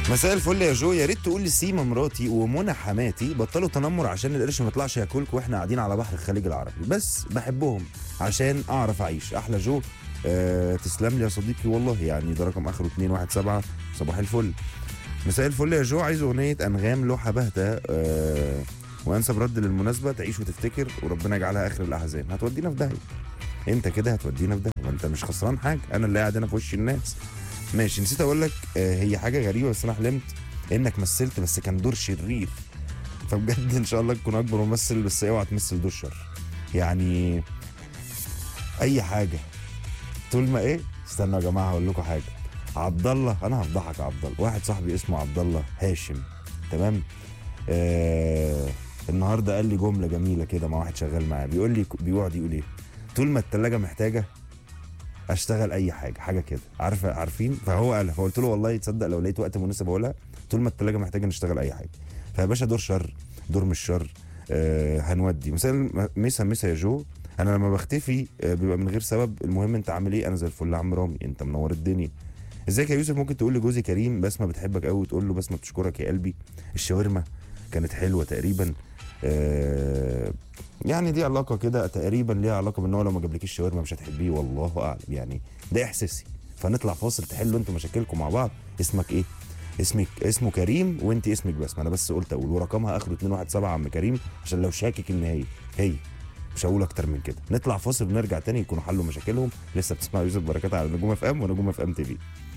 مساء الفل يا جو يا ريت تقول لسيما مراتي ومنى حماتي بطلوا تنمر عشان القرش ما يطلعش ياكلكم واحنا قاعدين على بحر الخليج العربي بس بحبهم عشان اعرف اعيش احلى جو أه تسلم لي يا صديقي والله يعني ده رقم اخره 217 صباح الفل مساء الفل يا جو عايز اغنيه انغام لوحه باهته أه وانسب رد للمناسبه تعيش وتفتكر وربنا يجعلها اخر الاحزان هتودينا في داهيه انت كده هتودينا في داهيه وانت مش خسران حاجه انا اللي قاعد هنا في وش الناس ماشي نسيت اقول لك آه، هي حاجه غريبه بس انا حلمت انك مثلت بس كان دور شرير فبجد ان شاء الله تكون اكبر ممثل بس اوعى تمثل دور شر يعني اي حاجه طول ما ايه استنوا يا جماعه هقول لكم حاجه عبد الله انا هفضحك يا عبد الله واحد صاحبي اسمه عبد الله هاشم تمام آه النهارده قال لي جمله جميله كده مع واحد شغال معاه بيقول لي بيقعد يقول ايه طول ما التلاجة محتاجه اشتغل اي حاجه حاجه كده عارفه عارفين فهو قالها فقلت له والله تصدق لو لقيت وقت مناسب اقولها طول ما التلاجة محتاجه نشتغل اي حاجه فيا باشا دور شر دور مش شر آه هنودي مثلا مسا مسا يا جو انا لما بختفي آه بيبقى من غير سبب المهم انت عامل ايه انا زي الفل يا عم رامي انت منور الدنيا ازيك يا يوسف ممكن تقول لجوزي كريم بسمه بتحبك قوي وتقول له بسمه بتشكرك يا قلبي الشاورما كانت حلوه تقريبا آه يعني دي علاقه كده تقريبا ليها علاقه بان هو لو ما جابلكيش شاورما مش هتحبيه والله اعلم يعني ده احساسي فنطلع فاصل تحلوا انتوا مشاكلكم مع بعض اسمك ايه اسمك اسمه كريم وانت اسمك بسمه انا بس قلت اقول ورقمها اخره 217 عم كريم عشان لو شاكك ان هي هي مش هقول اكتر من كده نطلع فاصل ونرجع تاني يكونوا حلوا مشاكلهم لسه بتسمعوا يوسف بركات على نجوم اف ام ونجوم اف ام تي في